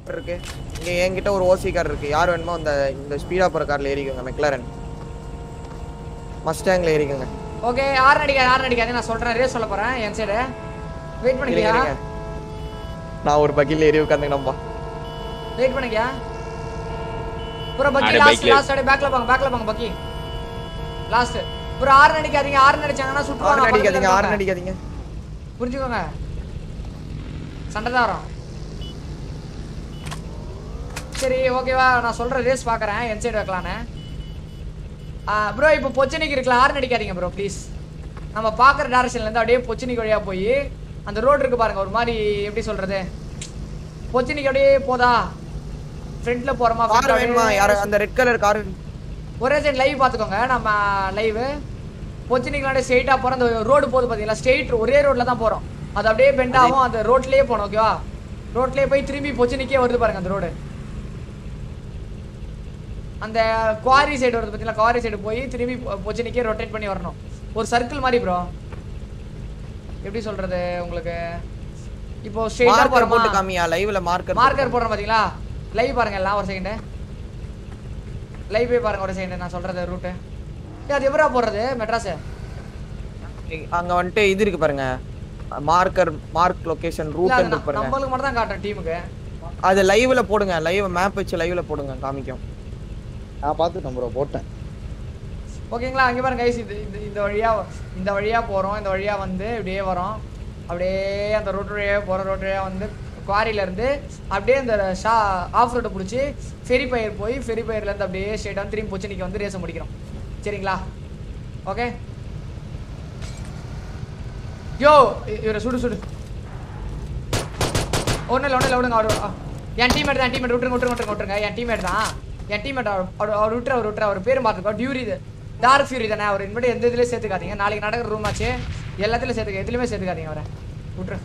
இருக்கு இங்க என்கிட்ட ஒரு ஓசி கார் இருக்கு யார் வேணுமோ அந்த இந்த ஸ்பீடா போற கார்ல ஏறிக்கோங்க மெக்லாரன் மஸ்டாங்ல ஏறிக்கோங்க ஓகே ஆறு அடிக்காது ஆறு அடிக்காது நான் சொல்றேன் ரேஸ் சொல்ல போறேன் என் சைடு வெயிட் இருங்க, பண்ணிக்கியா இருங்க. நான் ஒரு பக்கில ஏறி உட்காந்துக்கணும்பா வெயிட் பண்ணிக்கியா ப்ரோ பக்கி அட, லாஸ்ட் bike ல- லாஸ்ட் அடி பேக்ல போங்க பேக்ல போங்க பக்கி லாஸ்ட் ப்ரோ ஆறு அடிக்காதீங்க ஆறு அடிச்சாங்கன்னா சுட்டுவாங்க ஆறு அடிக்காதீங்க பக்கத்துல ஆறு இருப்பாங்க. அடிக்காதீங்க புரிஞ்சுக்கோங்க சண்டை தான் வரும் சரி ஓகேவா நான் சொல்ற ரேஸ் பார்க்கறேன் என் சைடு வைக்கலான்னு ப்ரோ இப்போ பொச்சனிக்கு இருக்குல்ல ஆறு அடிக்காதீங்க ப்ரோ ப்ளீஸ் நம்ம பார்க்குற டேரக்ஷன்ல இருந்து அப்படியே பொச்சனிக்கு வழியா போய் அந்த ரோடு இருக்கு பாருங்க ஒரு மாதிரி எப்படி சொல்றது பொச்சனிக்கு அப்படியே போதா ஃப்ரண்ட்ல போறோமா கார் front ல வேணுமா அப்படியே- யாரு அந்த ரெட் கலர் கார் ஒரே சைடு லைவ் பார்த்துக்கோங்க நம்ம லைவ் பொச்சினிக்கலாண்டே ஸ்ட்ரெயிட்டாக போகிறோம் அந்த ரோடு போகுது பார்த்தீங்களா ஸ்ட்ரெயிட் ஒரே ரோட்டில் தான் போகிறோம் அது அப்படியே பெண்ட் ஆகும் அந்த ரோட்லேயே போகணும் ஓகேவா ரோட்லேயே போய் திரும்பி பொச்சினிக்கே வருது பாருங்க அந்த ரோடு அந்த குவாரி சைடு வருது பார்த்தீங்களா குவாரி சைடு போய் திரும்பி பொ- பொச்சினிக்கே ரொட்டேட் பண்ணி வரணும் ஒரு சர்க்கிள் மாதிரி ப்ரோ எப்படி சொல்றது உங்களுக்கு இப்போ ஸ்ட்ரெயிட்டாக மார்க்கர் போட்டு போகிறோமா காமியா லைவ்ல மார்க்கர் மார்க்கர் போடுறோம் பாத்தீங்களா லைவ் பாருங்க எல்லாம் ஒரு செகண்ட் லைவ் போய் பாருங்க ஒரு செகண்ட் நான் சொல்றது ரூட்டு அது எப்படா போடுறது மெட்ராஸ் அங்க வந்துட்டு இது இருக்கு பாருங்க மார்க்கர் மார்க் லொகேஷன் இல்ல ரூட் அது இருக்கு ந- பாருங்க நம்மளுக்கு மட்டும் தான் காட்டும் டீமுக்கு அது லைவ்ல போடுங்க லைவ் மேப் வச்சு லைவ்ல போடுங்க காமிக்கும் நான் பார்த்துட்டேன் ப்ரோ போட்டேன் ஓகேங்களா அங்கே பாருங்க கைஸ் இது இது- இந்த வழியா இந்த வழியா போறோம் இந்த வழியா வந்து இப்படியே வரோம் அப்படியே அந்த ரோட் வழியா போற ரோட் வழியா வந்து குவாரியில இருந்து அப்படியே இந்த ஷா ஆஃப் ரோட்டை பிடிச்சி ஃபெரி பயிர் போய் ஃபெரி பயிர்ல இருந்து அப்படியே ஸ்ட்ரெயிட் வந்து திரும்பி பொச்சினிக்கு வந்து ரேஸை முடிக்கிறோம் சரிங்களா ஓகே யோ இ- இவரை சுடு சுடு ஒன்றும் இல்லை ஒன்றும் இல்லை விடுங்க அவர் என் டீமேட் தான் டீமேட் விட்டுருங்க விட்டுருங்க விட்டுருங்க விட்டுருங்க என் டீமேட் தான் என் டீமேட் அவர் அவர் அவர் விட்டுரு அவர் விட்டுரு அவர் பேர் மாற்றிருக்கோ டியூரி இது டார்க் ஃபியூரி தானே அவர் இனிமேட்டு எந்த இதுலேயும் சேர்த்துக்காதீங்க நாளைக்கு நடக்கிற ரூம் ஆச்சு எல்லாத்துலையும் சேர்த்துக்க எதுலையுமே சேர்த்துக்காதீங்க அவரை விட்டுரு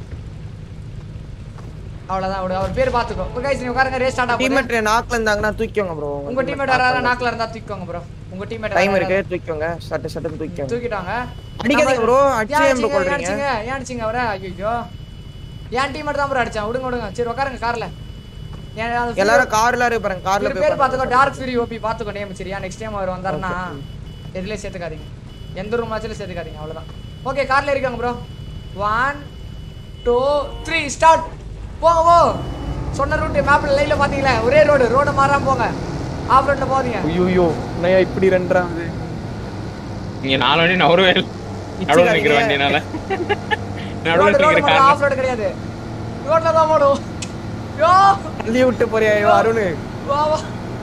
அவ்வளோதான் விடு அவர் பேர் பார்த்துக்கோ ஓகே guys, நீ உட்காருங்க ரேஸ் ஸ்டார்ட் ஆகும் டீம்மேட் நாக்ல இருந்தாங்கன்னா தூக்கிக்கோங்க ப்ரோ உங்க டீமேட் யாராவது நாக்கில் இருந்தா தூக்கிக்கோங்க ப்ரோ உங்க டீமேட் டைம் இருக்கு தூக்கிக்கோங்க சட்டு சட்டு தூக்கிக்கோங்க தூக்கிட்டாங்க அடிக்காதீங்க bro, அடிச்சு ஏன் ஏன் அடிச்சீங்க? கொல்றீங்க? ஏன் அடிச்சீங்க ஏன் அடிச்சீங்க அவரை ஐயோ என் டீமேட் தான் ப்ரோ அடிச்சான் விடுங்க விடுங்க சரி உட்காருங்க கார்ல ஏன் அது எல்லாரும் கார்ல இருக்கு பாருங்க கார்ல இவர் போய் பேர் பார்த்துக்கோ டார்க் ஃபியூரி ஓபி பார்த்துக்கோ நேம் சரியா நெக்ஸ்ட் டைம் அவர் வந்தாருன்னா எதுலயே சேர்த்துக்காதீங்க எந்த ரூம் ஆச்சுல சேர்த்துக்காதீங்க அவ்வளவுதான் ஓகே கார்ல இருக்காங்க bro one two three start போங்க போ சொன்ன ரூட் மேப்ல லைன்ல பாத்தீங்களா ஒரே ரோடு ரோட மாறாம போங்க ஆஃப் ரோட்ல போகாதீங்க ஐயோ நான் இப்படி ரெண்டாவது நீங்க நாலு வண்டி நவருவே நடுவில் நிக்கிற வண்டினால நடுவில் ரோடு ரோடு நிக்கிற மட்டும் கார் ஆஃப் ரோடு கிடையாது ரோட்ல தான் போடும் யோ தள்ளி விட்டு போறியா ஐயோ அருண் வா வா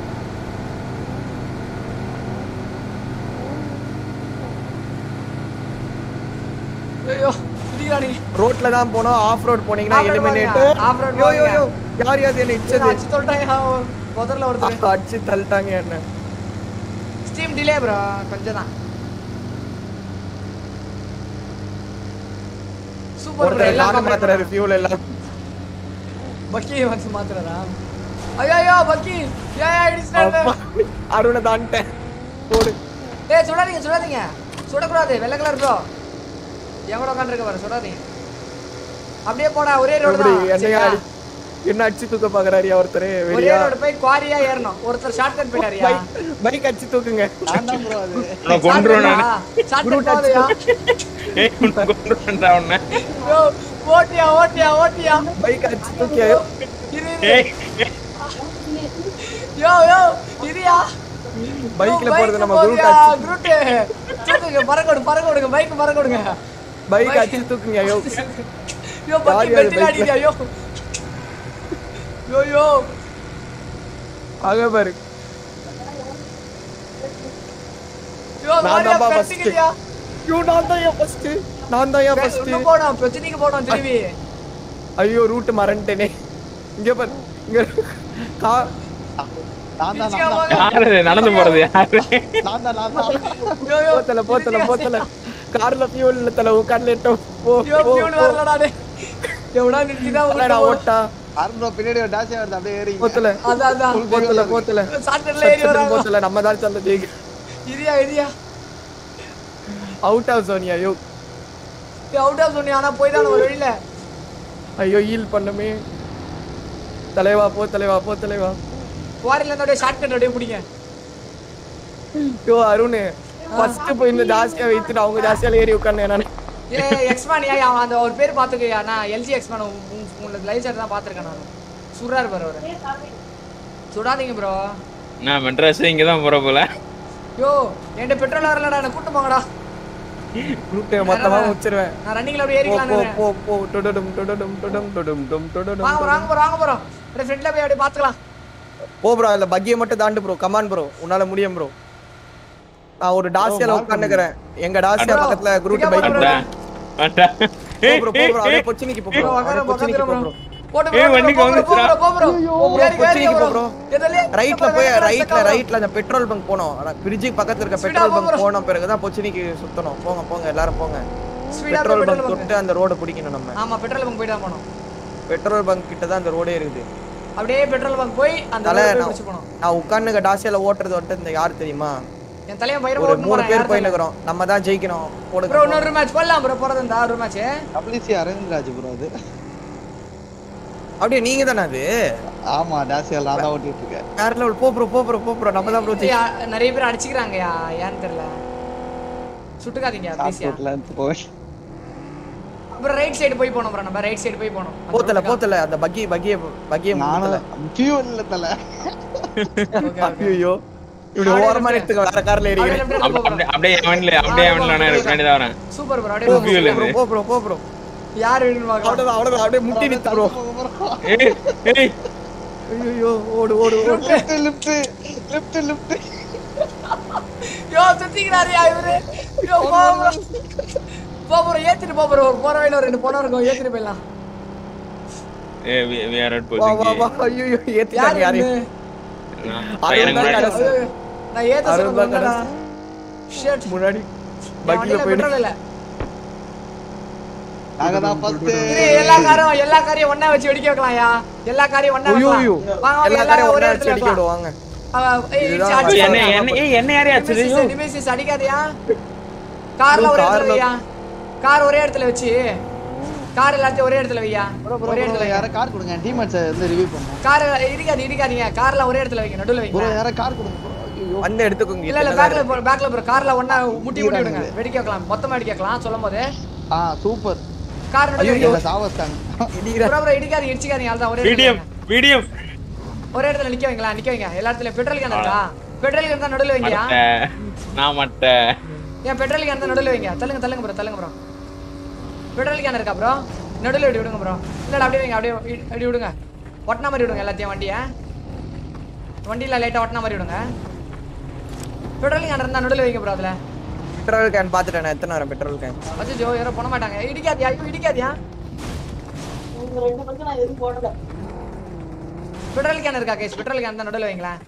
ஐயோ புரியுதா நீ ரோட்ல தான் போனோம் ஆஃப் ரோட் போனீங்கன்னா Off road எலிமினேட் போங்க. Off road யோ யோ போங்க. யோ யார் யார் என்ன இச்சது அடிச்சு சொல்லிட்டாங்க முதல்ல ஒருத்தர் அடிச்சு தள்ளிட்டாங்க என்ன ஸ்டீம் டிலே ப்ரோ கொஞ்சம் தான் சூப்பர் ப்ரோ ஒருத்தர் எல்லாம் கார் மாத்துறாரு ஃபியூல் எல்லாம் பக்கி வந்து மாத்துறதா ஐயோ ஐயோ பக்கி ஏ இடிச்சிட்டாங்க அப்பா, அருணை தான்ட்டேன் போடு ஏய் சுடாதீங்க சுடாதீங்க சுடக்கூடாது வெள்ளை கலர் ப்ரோ என் கூட உட்காந்துருக்க பாரு சுடாதீங்க அப்படியே போடா ஒரே ரோடு எப்படி தான் என்னையா சரியா? அடி- என்ன அடிச்சு தூக்க பாக்குறாரு ஒருத்தர் ஒரே வெளியா ரோடு போய் குவாரியா ஏறணும் ஒருத்தர் ஷார்ட் கட் போயிட்டாரியா பைக் பைக் அடிச்சு தூக்குங்க நான் தான் ப்ரோ அது நான் கொண்டுருவேன் நான் ஷார்ட் கட் போகுதுயா ஏய் உன்னை கொண்டுருவேன்டா உன்னை யோ ஓட்டியா ஓட்டியா ஓட்டியா பைக் அடிச்சு தூக்கி ஐயோ இரு இரு. ஏய் யோ யோ இரியா பைக்ல போறது நம்ம குரூப் போறியா அடிச்சு குரூட் தூக்குங்க பறக்க விடு பறக்க விடுங்க பைக் பறக்க விடுங்க பைக் அடிச்சு தூக்குங்க ஐயோ யோ பக்கி யார் யார் பெட்டில bike ல? அடிடியா யோ யோ யோ அங்க பாரு யோ நான் வாரியா தான்ப்பா first. பெட்டிங்கயா ஐயோ நான் தான் ஏன் ஃபர்ஸ்ட் நான் தான் ஏன் ஃபர்ஸ்ட் இன்னும் போணும் பிரச்சனைக்கு போணும் திரும்பி ஐயோ ரூட் மறந்துட்டேனே இங்க பாரு இங்க கா நான் தான் திருச்சியா நான் தான் போங்க. யாரு நடந்து போறது யாரு நான் தான் நான் தான் யோ யோ போத்தல போத்தல போத்தல கார்ல ஃபியூல் இல்ல தல உட்கார்ல எட்டோ போ யோ போ, பியூன் போ. வரலடா டேய் எவடா நிக்கிதா போலடா, ஓட்டா அருண் ப்ரோ பின்னாடி ஒரு டாஷ் வருது அப்படியே ஏறி போத்தல அதான் அதான் போத்தல போத்தல சாட்டர்ல ஏறி சட்டு வராங்க போத்தல நம்ம தான் சொல்ல ஜெயிக்க இரியா இரியா அவுட் ஆஃப் சோனியா ஐயோ அவுட் ஆஃப் சொன்னி ஆனா போய் தான் ஒரு வெளியில ஐயோ ஹீல் பண்ணுமே தலைவா போ தலைவா போ தலைவா குவாரில இருந்து அப்படியே ஷார்ட் கட் அப்படியே பிடிங்க ஐயோ அருண் ஃபர்ஸ்ட் போய் இந்த ஜாஸ்தியா வைத்துட்டு அவங்க ஜாஸ்தியால ஏறி உட்கார்ந்தேன் நான் ஏ எக்ஸ்மான் ஏன் அவன் அந்த ஒரு பேர் பாத்துக்கயா நான் எல்ஜி எக்ஸ்மான் உங்களுக்கு லைவ் சாட் தான் பாத்துருக்கேன் நான் சுடுறாரு பாரு அவரு சுடாதீங்க ப்ரோ நான் மெட்ராஸ் இங்க தான் போற போல யோ என்கிட்ட பெட்ரோல் வரலடா என்ன கூட்டு போங்கடா ரூட்டை மொத்தமா முடிச்சிருவேன் நான் ரன்னிங்ல அப்படியே போ போ ஏறிக்கலாம் போ போ டொடடும் டொடடும் டொடம் டொடம் டம் டொடடும் வாங்க bro, வாங்க ப்ரோ வாங்க ப்ரோ அப்படியே ஃப்ரெண்ட்ல போய் அப்படியே பாத்துக்கலாம் போ ப்ரோ அந்த பக்கியை மட்டும் தாண்டு ப்ரோ கமான் ப்ரோ உன்னால முடியும் ப்ரோ நான் ஒரு டாசியால உட்காந்துக்கிறேன் எங்க டாசியா bro, பக்கத்துல குரூட் இங்க பைக் bro. அட்டா அட்டா போ ப்ரோ போ ப்ரோ அப்படியே கொச்சினிக்கு போ ப்ரோ வாங்க அப்படியே கொச்சினிக்கு போ ப்ரோ போட்டு ஏய், bro, வண்டிக்கு போ bro, போ வந்துச்சுடா. bro, போ bro. bro, ஏறி, ஏறி கொச்சினிக்கு போ bro. bro. எதுலயே? ரைட்ல நம்ம போய் வேற ரைட்ல stuck ஆகும். ரைட்ல அந்த பெட்ரோல் பங்க் போனோம் பிரிட்ஜுக்கு பக்கத்துல இருக்க Speed ஆ பெட்ரோல் போ பங்க் bro. போன பிறகுதான் பொச்சினிக்கு சுத்தணும் போங்க போங்க எல்லாரும் போங்க Speed ஆ பெட்ரோல் போய் பங்க் petrol bunk. தொட்டு அந்த ரோட பிடிக்கணும் நம்ம ஆமா பெட்ரோல் பங்க் போய் தான் போனோம் பெட்ரோல் பங்க் கிட்ட தான் அந்த ரோடே இருக்குது அப்படியே பெட்ரோல் பங்க் போய் அந்த தலை road போய் நான் பிடிச்சு போனோம் நான் உட்கார்ந்துக்க டாசியால ஓட்டுறது வந்துட்டு இந்த யார் தெரியுமா என் தலையன் பயிர ஒரு ஓட்டு மூணு போறேன் பேர் போயினுக்கிறோம் நம்ம தான் ஜெயிக்கணும் ப்ரோ போடுங்க இன்னொரு மேட்ச் போடலாம் ப்ரோ போறது இந்த ஒரு மேட்ச் டபிள்யூசி அரவிந்த்ராஜ் ப்ரோ அது அப்படியே நீங்க தானே அது ஆமா டாசியால் நான் தான் ஓட்டிட்டு இருக்கேன் வேற லெவல் போ ப்ரோ போ ப்ரோ போ ப்ரோ நம்ம தான் ப்ரோ நிறைய பேர் அடிச்சுக்கிறாங்கயா ஏன்னு தெரியல சுட்டுக்காதீங்க ப்ளீஸ்யா ஷார்ட்கட்ல இருந்து போவேன் அப்புறம் ரைட் சைடு போய் போனோம் ப்ரோ நம்ம ரைட் சைடு போய் போனோம் அந்த போத்தல road போத்தல அந்த பக்கி பக்கிய பக்கிய போத்தல நானும் ஃபியூல் இல்ல தல Okay, okay. ஐயோ இப்படி அப்படியே ஓரமா left. எடுத்துக்க வேற கார்ல அப்படியே ஏறிக்கிறேன் left எடுத்து போ bro. அப்படியே அப்படியே அவன்ல அப்படியே அவன்ல நான் பின்னாடி தான் வரேன் சூப்பர் ப்ரோ Two அப்படியே fuel போ. இது. போ ப்ரோ போ ப்ரோ யார் வேணும்னு பார்க்கலாம் அவ்வளவுதான் அவ்வளவுதான் அப்படியே முட்டி நித்து ப்ரோ ஏய் ஏய் ஐயோ ஓடு ஓடு ஓடு லிஃப்ட் லிஃப்ட் லிஃப்ட் லிஃப்ட் யோ சுத்திக்கிறாருயா இவரு யோ போ bro. போ ப்ரோ ஏத்திட்டு போ ப்ரோ போற வழியில ஒரு ரெண்டு பொண்ணு இருக்கும் ஏத்திட்டு போயிடலாம் ஏய் we we are at வா வா posing வா ஐயோ யார் ஏத்திட்டாங்க யாரையும் வேணும்? நான் எனக்கு முன்னாடி கடைசி. ஐயோ, நான் ஏத்த அருள் தான் சொன்னேன்டா ஷிட் முன்னாடி பக்கில பக்கில போயிடு பெட்ரோல் இல்ல நாங்க தான் ஃபர்ஸ்ட் இது எல்லா காரும் எல்லா காரையும் ஒண்ணா வச்சு வெடிக்க வைக்கலாம்யா எல்லா காரையும் ஒண்ணா ஐயோ வைக்கலாம் ஐயோ வாங்க வாங்க எல்லா எல்லாரும் காரையும் ஒரே ஒண்ணா இடத்துல அடிச்சு அடிக்க வைக்கலாம் விடுவாங்க அவ- ஏய், இதுதான் இடிச்சு அடிச்சு என்ன வைக்கலாம். என்ன ஏய் என்ன யாரையும் நிமிஷம் அடிச்சது நிமிஷம் அடிக்காதயா கார்ல ஒரே இடத்துல கார்ல- வையா கார் ஒரே இடத்துல வச்சு கார் எல்லாத்தையும் ஒரே இடத்துல வையா ப்ரோ ப்ரோ ஒரே இடத்துல வையா யார கார் கொடுங்க டீம்மேட்ஸ் வந்து ரிவ்யூ பண்ணுவோம் கார் இடிக்காது இடிக்காதீங்க கார்ல ஒரே இடத்துல வைங்க நடுவுல ப்ரோ வைங்க யார கார் கொடுங்க ப்ரோ ஐயோ வந்து எடுத்துக்கோங்க இல்ல இல்ல இத்தனை தான் பேக்ல பேக்ல ப்ரோ கார்ல ஒண்ணா முட்டி முட்டி விடுங்க இடிக்கிறாங்க. வெடிக்க வைக்கலாம் மொத்தமா வெடிக்க வைக்கலாம் சொல்லும் போது ஆ சூப்பர் கார் நடுவுல ஐயோ வைங்க சாவஸ்தாங்க இடிக்கிற ப்ரோ ப்ரோ இடிக்காதீங்க இடிச்சிக்காதீங்க அதான் ஒரே இடத்துல மீடியம் வைங்க. மீடியம் ஒரே இடத்துல நிக்க வைங்களா நிக்க வைங்க எல்லா இடத்துலயும் பெட்ரோல் கேன் இருக்கா பெட்ரோல் கேன் தான் நடுவுல வைங்கயா மட்ட நான் மட்ட ஏன் பெட்ரோல் கேன் தான் நடுவுல வைங்க தள்ளுங்க தள்ளுங்க ப்ரோ தள்ளுங்க ப்ரோ பெட்ரோல் கேன் இருக்கா ப்ரோ நடுவுல இப்படி விடுங்க ப்ரோ இல்ல அப்படியே வைங்க அப்படியே இ- இப்படி விடுங்க ஒட்டின மாதிரி விடுங்க எல்லாத்தையும் வண்டியை வண்டியில லைட்டா ஒட்டின மாதிரி விடுங்க பெட்ரோல் கேன் இருந்தா நடுவுல வைங்க ப்ரோ அதுல பெட்ரோல் கேன் பாத்துட்டேன் நான் எத்தனை வரேன் பெட்ரோல் கேன் அச்சோ யாரோ பண்ண மாட்டாங்க இடிக்காதியா ஐயோ இடிக்காதியா பெட்ரோல் கேன் இருக்கா கேஸ் பெட்ரோல் கேன் தான் நடுவுல வைங்களேன்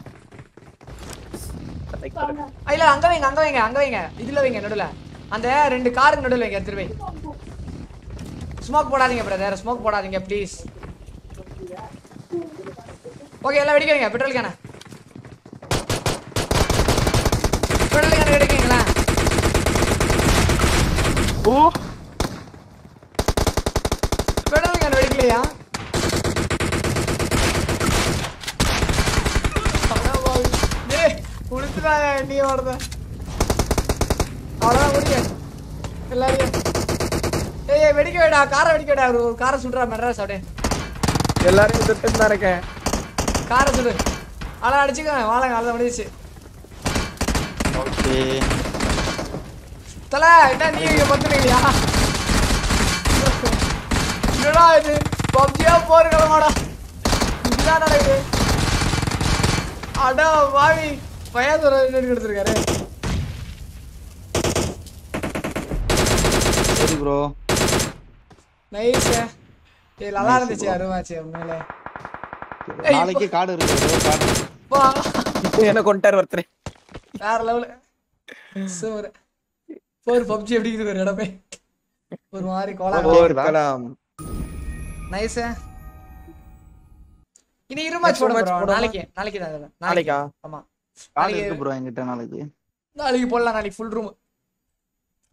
ஆ, இல்ல அங்க வைங்க அங்க வைங்க அங்க வைங்க இதுல வைங்க நடுவுல அந்த ரெண்டு காருக்கு நடுவுல வைங்க எடுத்துட்டு போய் ஸ்மோக் போடாதீங்க பிரதர் ஸ்மோக் போடாதீங்க ப்ளீஸ் ஓகே எல்லாம் வெடிக்க வைங்க பெட்ரோல் கேன பெட்ரோல் கேன வெடிக்கீங்களா ஓ பெட்ரோல் கேன் வெடிக்கலையா அடவாவி. டேய், குடுத்துட்டாயா நீ ஓடுத அவ்வளோதான் முடிங்க எல்லாரையும் ஏய் ஏய், வெடிக்க வேடா காரை வெடிக்க வேடா ஒரு ஒரு காரை சுடுறா மெட்ராஸ் அப்படியே எல்லாரும் சுட்டு தான் இருக்கேன் காரை சுடு அவ்வளோ அடிச்சுக்கோங்க வாழங்க அவ்வளோ முடிஞ்சிச்சு ஓகே தல என்ன நீ இங்க பத்துனீங்களா என்னடா இது பப்ஜியா போருக்கலமாடா இதுதான் நடக்குது அடா வாவி பையன் எடுத்திருக்காரு சரி ப்ரோ நைஸ் ஏய் நல்லா இருந்துச்சு அருமாச்சு உண்மையிலே நாளைக்கு கார்டு இருக்கு bro, கார்டு பா என்ன கொண்டாரு ஒருத்தர் வேற லெவலு சூப்பர் போர் பப்ஜி எப்படி இருக்குது ஒரு இடமே ஒரு மாதிரி கோலா இருக்கலாம் நைஸ் இனி இரு மேட்ச் Next போட match போறோம் போடுமா? நாளைக்கு நாளைக்கு தான் நாளைக்கு நாளைக்கா ஆமா கார்டு நாளைக்கு இருக்கு ப்ரோ என்கிட்ட நாளைக்கு நாளைக்கு போடலாம் நாளைக்கு ஃபுல் ரூம்